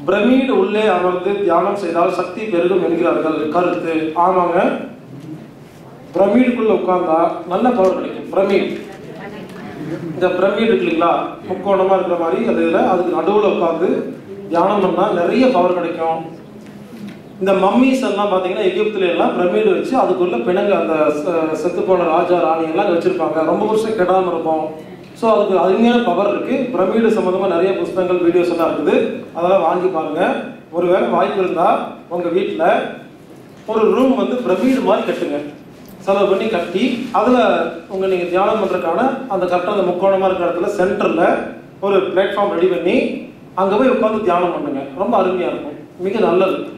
pyramid உள்ளே அமர்ந்து தியானம் செய்தால் சக்தி பெருகும் என்கிறார்கள் கருத்து ஆமாங்க பிரமிடுக்குள்ள உட்கார்ந்தா நல்ல பவர் கிடைக்கும் பிரமிட் இந்த பிரமிட் இருக்கு இல்லைங்களா முக்கோணமா இருக்கிற மாதிரி அது இதுல அதுக்கு நடுவுல உட்கார்ந்து தியானம் பண்ணா நிறைய பவர் கிடைக்கும் இந்த மம்மிஸ் எல்லாம் பார்த்தீங்கன்னா எகிப்துல எல்லாம் பிரமிடு வச்சு அதுக்குள்ள பிணங்க அந்த செ- செத்து போன ராஜா ராணி எல்லாம் வச்சிருப்பாங்க ரொம்ப வருஷம் கெடாம இருக்கும் ஸோ அதுக்கு அருமையான பவர் இருக்கு பிரமிடு சம்பந்தமா நிறைய புஸ்தகங்கள் வீடியோஸ் எல்லாம் இருக்குது அதெல்லாம் வாங்கி பாருங்க ஒருவேளை வாய்ப்பு இருந்தா உங்க வீட்டில் ஒரு ரூம் வந்து பிரமிடு மாதிரி கட்டுங்க செலவு பண்ணி கட்டி அதில் உங்கள் நீங்கள் தியானம் பண்ணுறதுக்கான அந்த கரெக்டாக அந்த முக்கோணமாக இருக்கிற இடத்துல சென்டரில் ஒரு பிளாட்ஃபார்ம் ரெடி பண்ணி அங்கே போய் உட்காந்து தியானம் பண்ணுங்க ரொம்ப அருமையாக இருக்கும் மிக நல்லது